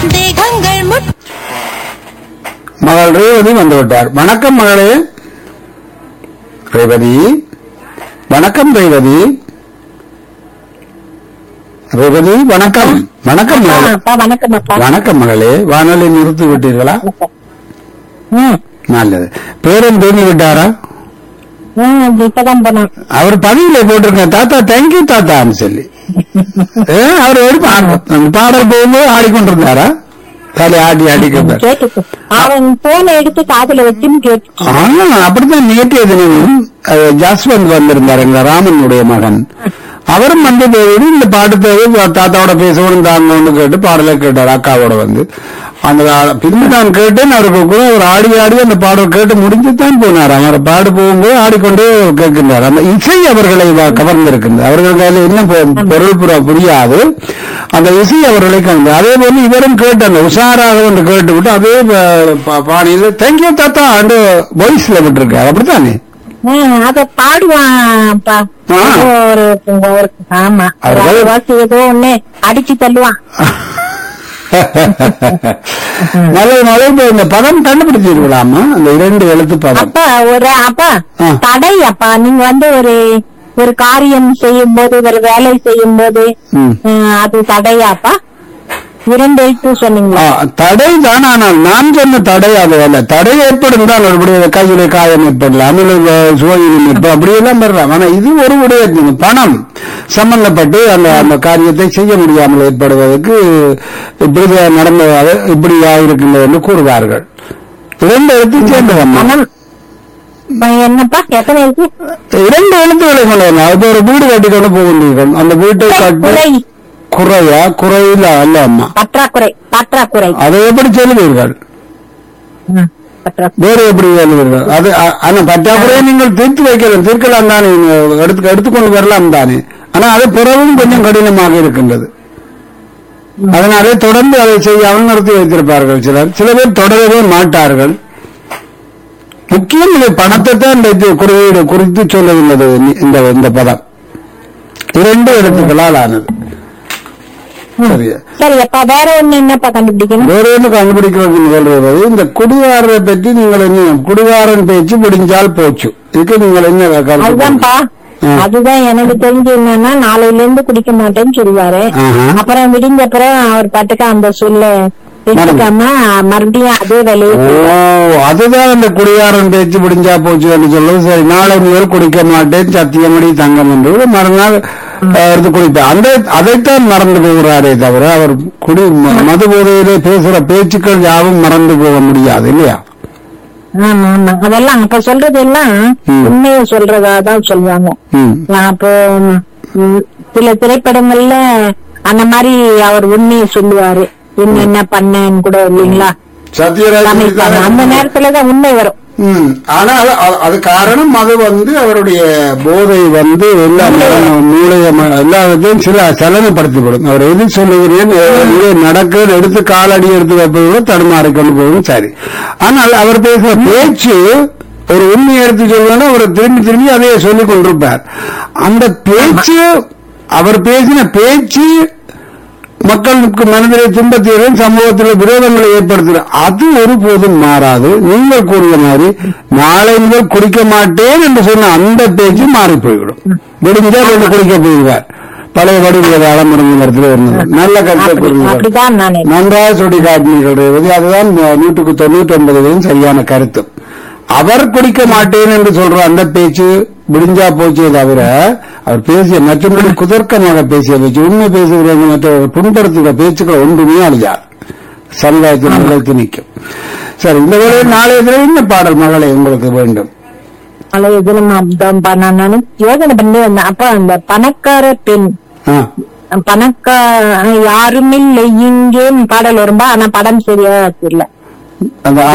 சந்தேகங்கள் முட் மகள் ரேவதி வந்துவிட்டார் வணக்கம் மகளே ரேவதி வணக்கம் ரேவதி ரேவதி வணக்கம் வணக்கம் மகளே அப்பா வணக்கம் அப்பா வணக்கம் மகளே வானொலி நிறுத்தி விட்டீர்களா ம் நல்லது பேரன் தூங்கி விட்டாரா ம் இப்பதான் போனோம் அவர் பதிவில போட்டிருக்க தாத்தா தேங்க்யூ தாத்தான்னு சொல்லி ஏ, அவர் எடுப்பா அந்த பாடல் போகும்போது ஆடிக்கொண்டிருந்தாரா தலை ஆடி ஆடிக்கொண்டார் கேட்டு அவன் போனை எடுத்து காதுல வச்சுன்னு கேட்டு ஆனா அப்படித்தான் நேற்றைய தினம் அஹ், ஜாஸ்வந்த் வந்திருந்தார் எங்க ராமனுடைய மகன் அவரும் வந்து போய் இந்த பாட்டு தேவை தாத்தாவோட பேசணும் தாங்கன்னு கேட்டு பாடலை கேட்டார் அக்காவோட வந்து அந்த ஆ- பின்பு நான் கேட்டேன் அவருக்கு கூட அவர் ஆடி ஆடி அந்த பாடல் கேட்டு முடிஞ்சு தான் போனார் அவர் பாடு போகும்போது ஆடிக்கொண்டே கேட்கின்றார் அந்த இசை அவர்களை வ- கவர்ந்திருக்கின்றது அவர்கள் கையில என்ன பொ- பொருள் புற- புரியாது அந்த இசை அவர்களை கவர்ந்து அதே போல இவரும் கேட்டாங்க உஷாராக ஒன்று கேட்டு விட்டு அதே ப- ப- பாணியில தேங்க்யூ தாத்தா அண்டு வாய்ஸ்ல விட்டுருக்காரு அப்படித்தானே ம், அத பாடுவான்ப்பா ஆ. ஏதோ ஒரு ஒரு ஆமா ஒரு அவர்கள் அரைவாசி ஏதோ ஒண்ணு அடிச்சு தள்ளுவான் நல்ல நல்ல இப்ப இந்த பதம் கண்டுபிடிச்சிருக்கலாமா அந்த இரண்டு எழுத்து பதம் அப்பா ஒரு அப்பா ஆ. தடை அப்பா நீங்க வந்து ஒரு ஒரு காரியம் செய்யும் போது ஒரு வேலை செய்யும் போது ம். அது தடையாப்பா இரண்டு எழுத்து சொன்னீங்களா ஆ, தடை தான் ஆனால் நான் சொன்ன தடை அது அல்ல தடை ஏற்படும் தான் ஒரு கையில காயம் ஏற்படலாம் இல்லை சுவையினம் ஏற்படும் அப்படியெல்லாம் பெறலாம் ஆனா இது ஒரு விடயத்தின் பணம் சம்பந்தப்பட்டு அந்த அந்த காரியத்தை செய்ய முடியாமல் ஏற்படுவதற்கு இப்படி நடந்ததாக இப்படி ஆயிருக்கின்றது என்று கூறுவார்கள் இரண்டு எழுத்து சேர்ந்ததம்மா பணம் இப்ப என்னப்பா எத்தனை எழுத்து இரண்டு எழுத்துக்களை கொண்டு இப்போ ஒரு வீடு கட்டி கொண்டு போகின்றீர்கள் அந்த வீட்டை கட்டி குறை குறையா குறையில அல்ல அம்மா பற்றாக்குறை பற்றாக்குறை அதை எப்படி சொல்லுவீர்கள் ம், பற்றாக்குறை வேறு எப்படி எழுதுவீர்கள் அது அ- ஆனா பற்றாக்குறையை நீங்கள் தீர்த்து வைக்கலாம் தீர்க்கலாம் தானே நீங்க எடுத்து எடுத்துக்கொண்டு வரலாம் தானே ஆனா அது பிறகும் கொஞ்சம் கடினமாக இருக்கின்றது அதனாலே தொடர்ந்து அதை செய்யாமல் நிறுத்தி வைத்திருப்பார்கள் சிலர் சில பேர் தொடரவே மாட்டார்கள் முக்கியம் இது பணத்தை தான் இந்த இது குறியீடு குறித்து சொல்லுகின்றது இந்த இந்த பதம் இரண்டு எழுத்துக்களால் ஆனது சரியா சரி அப்பா வேற ஒண்ணு என்னப்பா கண்டுபிடிக்கணும் வேற என்ன கண்டுபிடிக்கிறது சொல்றது இந்த குடிகாரரை பற்றி நீங்கள் என்ன குடிகாரன் பேச்சு முடிஞ்சால் போச்சு இதுக்கு நீங்கள் என்ன கருத்து அதுதான்ப்பா ஆ. அதுதான் எனக்கு தெரிஞ்சு என்னன்னா நாளையில இருந்து குடிக்க மாட்டேன்னு சொல்லுவாரு ஆஹா. அப்புறம் விடிஞ்ச அப்புறம் அவர் பாட்டுக்கு அந்த சொல்ல எடுத்துக்காம மறுபடியும் அதே வேலையை ஓ அதுதான் அந்த குடிகாரன் பேச்சு முடிஞ்சா போச்சு என்று சொல்றது சரி நாளை முதல் குடிக்க மாட்டேன் சத்தியமடி தங்கம் என்று மறுநாள் அஹ், எடுத்து குடிப்பேன் அந்த அதைத்தான் மறந்து போகிறாரே தவிர அவர் குடி ம- மது போதையிலே பேசுற பேச்சுக்கள் யாவும் மறந்து போக முடியாது இல்லையா ஆமா ஆமா அதெல்லாம் அப்ப சொல்றது எல்லாம் ம். உண்மையை சொல்றதா தான் சொல்லுவாங்க ம் நான் அப்போ ம், சில திரைப்படங்கள்ல அந்த மாதிரி அவர் உண்மையை சொல்லுவாரு என்ன என்ன பண்ணேன்னு கூட இல்லைங்களா சத்யராஜ் காமிப்பாங்க. அந்த நேரத்துலதான் உண்மை வரும் ம். ஆனால் அ- அது காரணம் அது வந்து அவருடைய போதை வந்து எல்லா மூளைய எல்லாத்தையும் சில சலனப்படுத்திவிடும் அவர் எது சொல்லுகிறேன் எது நடக்க எடுத்து காலடி எடுத்து வைப்பதோட தடுமாறி கொண்டு போகும் சரி ஆனால் அவர் பேசுற பேச்சு ஒரு உண்மையை எடுத்து சொல்லணும் அவர் திரும்பி திரும்பி அதையே சொல்லிக் கொண்டிருப்பார் அந்த பேச்சு அவர் பேசின பேச்சு மக்களுக்கு மனதிலே துன்பத்தையும் சமூகத்தில் விரோதங்களை ஏற்படுத்துகிற அது ஒருபோதும் மாறாது நீங்கள் கூறிய மாதிரி நாளை முதல் குடிக்க மாட்டேன் என்று சொன்ன அந்த பேச்சு மாறி போய்விடும் விடுஞ்சா ரெண்டு குடிக்க போய்வார் பழைய வடிவுகளை அலம்பரம் இடத்துல இருந்தது நல்ல கருத்தை அப்படி- கூறுகிறார் அப்படிதான் நானே நன்றாக சுட்டி காட்டினீர்கள் ரேவதி அதுதான் நூற்றுக்கு தொண்ணூற்றி ஒன்பதுகளின் சரியான கருத்து அவர் குடிக்க மாட்டேன் என்று சொல்ற அந்த பேச்சு முடிஞ்சா போச்சே தவிர அவர் பேசிய மற்றபடி குதர்க்கமாக பேசிய பேச்சு உண்மை பேசுகிறவங்க மற்ற புண்படுத்துகிற பேச்சுக்கள் ஒன்றுமே அழியாது சமுதாயத்தில் நிலைத்து நிற்கும் சரி இந்த வேளையில் நாளைய தினம் என்ன பாடல் மகளை உங்களுக்கு வேண்டும் பழைய தினம் அப்படிதான்ப்பா நான் நானு யோசனை பண்ணி வந்தேன் அப்ப அந்த பணக்கார பெண் ஆ, பணக்கா யாருமில்லை இங்கே பாடல் வரும்பா ஆனா படம் சரியா தெரியல அந்த